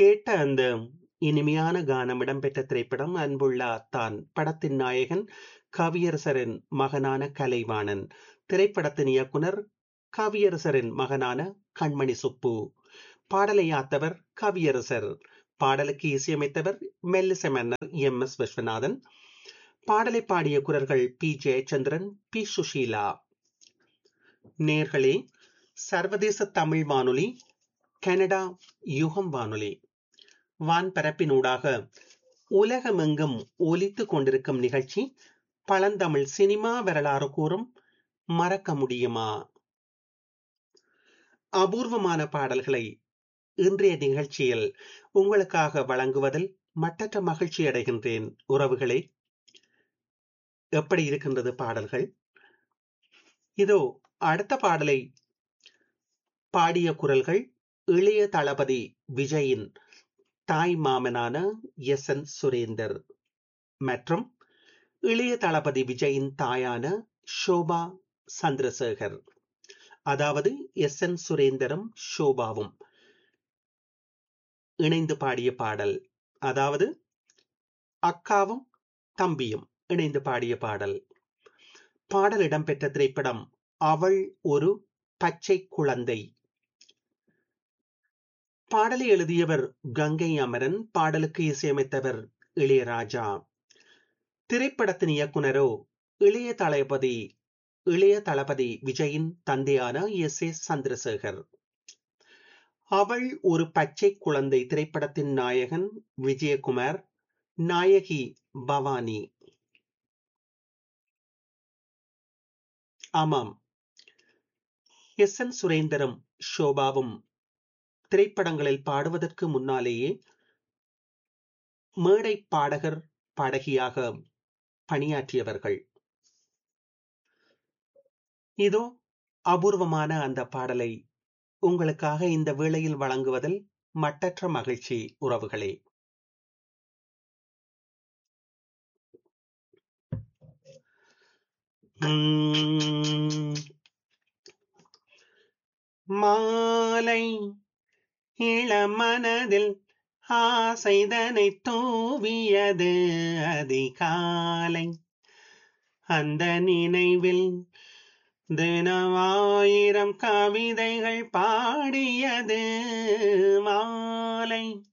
கேட்ட அந்த இனிமையான கானம் இடம்பெற்ற திரைப்படம் அன்புள்ள அத்தான் படத்தின் நாயகன் கவியரசரின் மகனான கலைவாணன் திரைப்படத்தின் இயக்குனர் கவியரசரின் மகனான கண்மணி சுப்பு பாடலை யாத்தவர் கவியரசர் பாடலுக்கு இசையமைத்தவர் மெல்லிசை மன்னர் எம் எஸ் விஸ்வநாதன் பாடலை பாடிய குரல்கள் பி ஜெயச்சந்திரன் பி சுஷீலா நேர்களே சர்வதேச தமிழ் வானொலி கனடா யுகம் வானொலி வான்பரப்பினூடாக உலகமெங்கும் ஒலித்து கொண்டிருக்கும் நிகழ்ச்சி பழந்தமிழ் சினிமா வரலாறு கூறும் மறக்க முடியுமா அபூர்வமான பாடல்களை இன்றைய நிகழ்ச்சியில் உங்களுக்காக வழங்குவதில் மட்டற்ற மகிழ்ச்சி அடைகின்றேன் உறவுகளே எப்படி இருக்கின்றது பாடல்கள் இதோ அடுத்த பாடலை பாடிய குரல்கள் இளைய தளபதி விஜயின் தாய் மாமனான எஸ் என் சுரேந்தர் மற்றும் இளைய தளபதி விஜயின் தாயான ஷோபா சந்திரசேகர் அதாவது எஸ் என் சுரேந்தரும் ஷோபாவும் இணைந்து பாடிய பாடல் அதாவது அக்காவும் தம்பியும் இணைந்து பாடிய பாடல் பாடல் இடம்பெற்ற திரைப்படம் அவள் ஒரு பச்சை குழந்தை பாடலை எழுதியவர் கங்கை அமரன் பாடலுக்கு இசையமைத்தவர் இளையராஜா திரைப்படத்தின் இயக்குனரோ இளைய தளபதி இளைய தளபதி விஜயின் தந்தையான எஸ் ஏ சந்திரசேகர் அவள் ஒரு பச்சை குழந்தை திரைப்படத்தின் நாயகன் விஜயகுமார் நாயகி பவானி ஆமாம் எஸ் என் சுரேந்தரும் ஷோபாவும் திரைப்படங்களில் பாடுவதற்கு முன்னாலேயே மேடை பாடகர் பாடகியாக பணியாற்றியவர்கள் இதோ அபூர்வமான அந்த பாடலை உங்களுக்காக இந்த வேளையில் வழங்குவதில் மட்டற்ற மகிழ்ச்சி உறவுகளே மாலை இளமனதில் ஆசைதனை தூவியது அதிகாலை அந்த நினைவில் தினமாயிரம் கவிதைகள் பாடியது மாலை